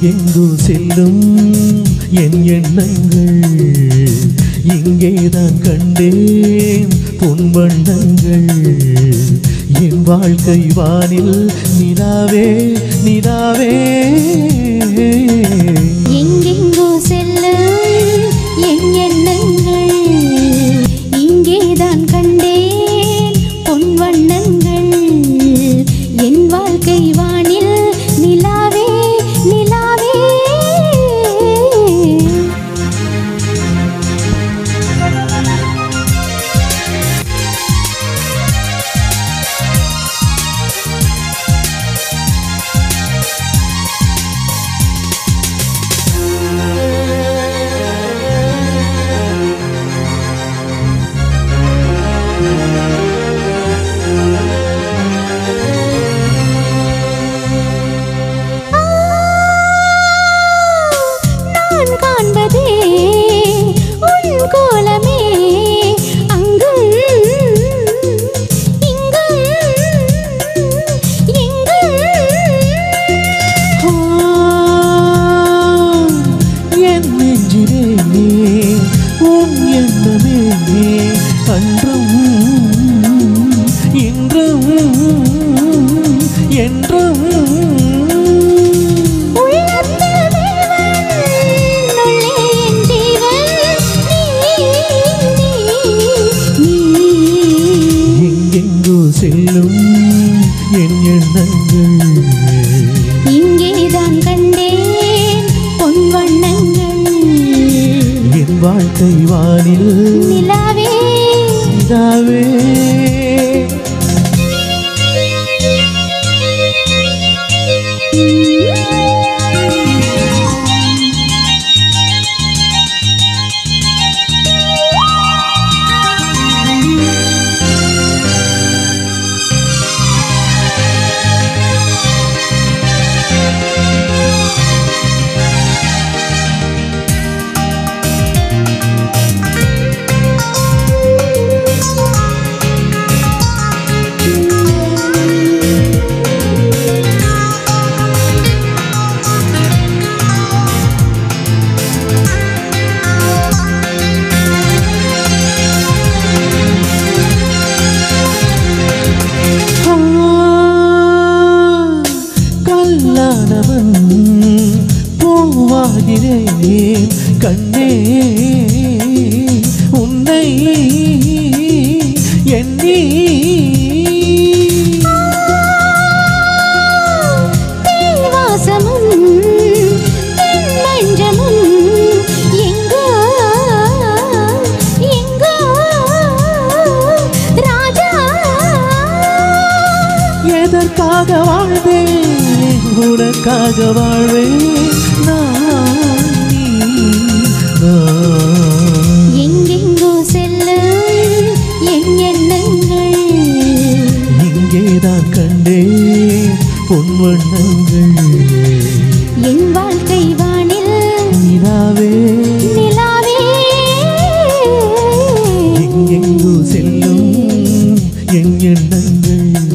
எங்கெங்கோ செல்லும் என் எண்ணங்கள் இங்கேதான் கண்டேன் பொன் வண்ணங்கள் என் வாழ்க்கை வானில் நிலாவே நிலாவே எங்கெங்கோ செல்லும் என் எண்ணங்கள் இங்கேதான் கண்டேன் பொன் வண்ணங்கள் என் வாழ்க்கை வானில் நிலாவே நிலாவே நான் காண்பதே உன் கோலமே அங்கும் இங்கும் எங்கும் என் நெஞ்சிலே உன் எண்ணமே அன்றும் இன்றும் என்றும் உள்ளத்தில் தேவன் உள்ளே என் ஜீவன் நீ நீ நீ எங்கெங்கோ செல்லும் என் எண்ணங்கள் இங்கேதான் கண்டேன் பொன் வண்ணங்கள் என் வாழ்க்கை வானில் நிலாவே இதாவே ஆ, கல்லானவன் பூவாகிறேன் கண்ணே உன்னை எண்ணி வாசமும் மஞ்சமும் எங்கோ எங்கோ ராஜா எதற்காக வாழ்வேன் உனக்காக வாழ்வேன் நான் நீ நான் எங்கெங்கோ செல்லும் என் எண்ணங்கள் இங்கேதான் கண்டேன் பொன் வண்ணங்கள் என் வாழ்க்கை வானில் நிலாவே நிலாவே எங்கெங்கோ செல்லும் என் எண்ணங்கள்